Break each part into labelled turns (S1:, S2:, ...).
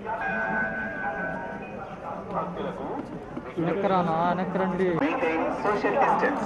S1: వెనక్కరానా వెనక్కరండి
S2: Maintain social distance.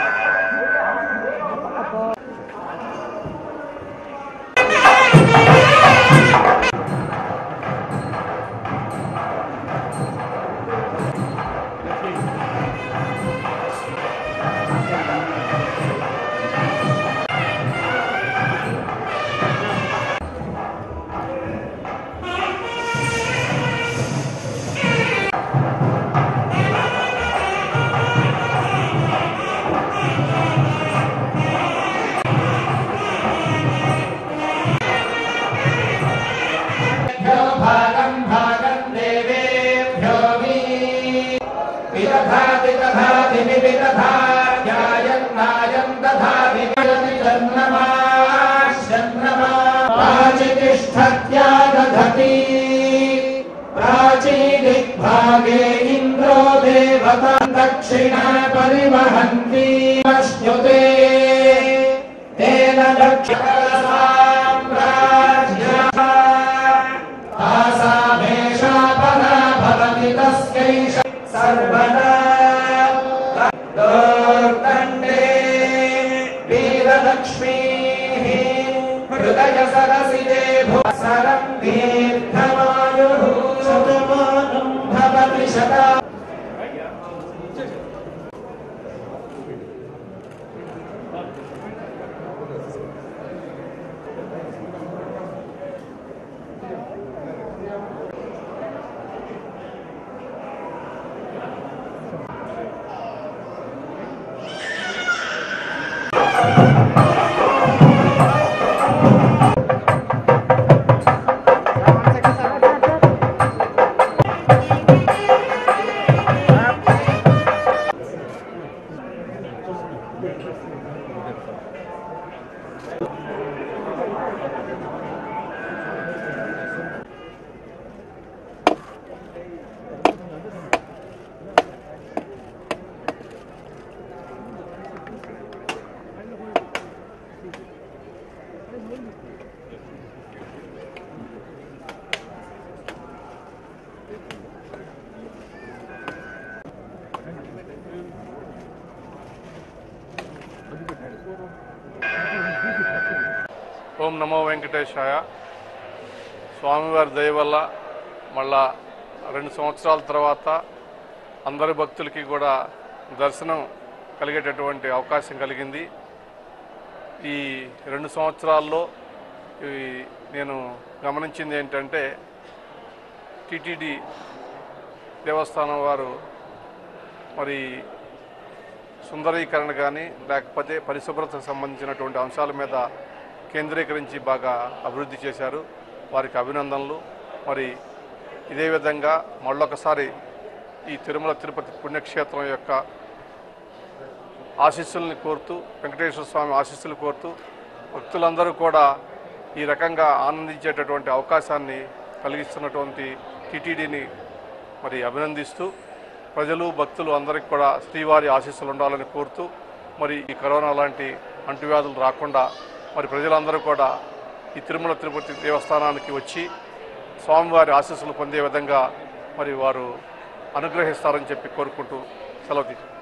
S3: भागं भागं देवेभ्यो मे विदधाति दधाति विविदधाध्यायन्नायं दधाति विदन्नमा शन्नमा प्राचितिष्ठत्या दधति प्राचीदिग्भागे इन्द्रो देवता दक्षिणा परिवहन्ति अश्नुते तेन दक्षिणसाम्राज्यः आसामेषापना भवति तस्यैष सर्वदा दोर्दण्डे वीरलक्ष्मीः हृदय सरसिजे भुसरं दीर्घमायुः शतमानं भवति शता
S4: ఓం నమో వెంకటేశాయ స్వామివారి దయ వల్ల మళ్ళా రెండు సంవత్సరాల తర్వాత అందరి భక్తులకి కూడా దర్శనం కలిగేటటువంటి అవకాశం కలిగింది ఈ రెండు సంవత్సరాల్లో ఈ నేను గమనించింది ఏంటంటే టిటిడి దేవస్థానం వారు మరి సుందరీకరణ కానీ లేకపోతే పరిశుభ్రతకు సంబంధించినటువంటి అంశాల మీద కేంద్రీకరించి బాగా అభివృద్ధి చేశారు వారికి అభినందనలు మరి ఇదే విధంగా మళ్ళొకసారి ఈ తిరుమల తిరుపతి పుణ్యక్షేత్రం యొక్క ఆశీస్సుల్ని కోరుతూ వెంకటేశ్వర స్వామి ఆశీస్సులు కోరుతూ భక్తులందరూ కూడా ఈ రకంగా ఆనందించేటటువంటి అవకాశాన్ని కలిగిస్తున్నటువంటి టీటీడీని మరి అభినందిస్తూ ప్రజలు భక్తులు అందరికీ కూడా శ్రీవారి ఆశీస్సులు ఉండాలని కోరుతూ మరి ఈ కరోనా లాంటి అంటువ్యాధులు రాకుండా మరి ప్రజలందరూ కూడా ఈ తిరుమల తిరుపతి దేవస్థానానికి వచ్చి స్వామివారి ఆశీస్సులు పొందే విధంగా మరి వారు అనుగ్రహిస్తారని చెప్పి కోరుకుంటూ సెలవు తీసుకుంటాను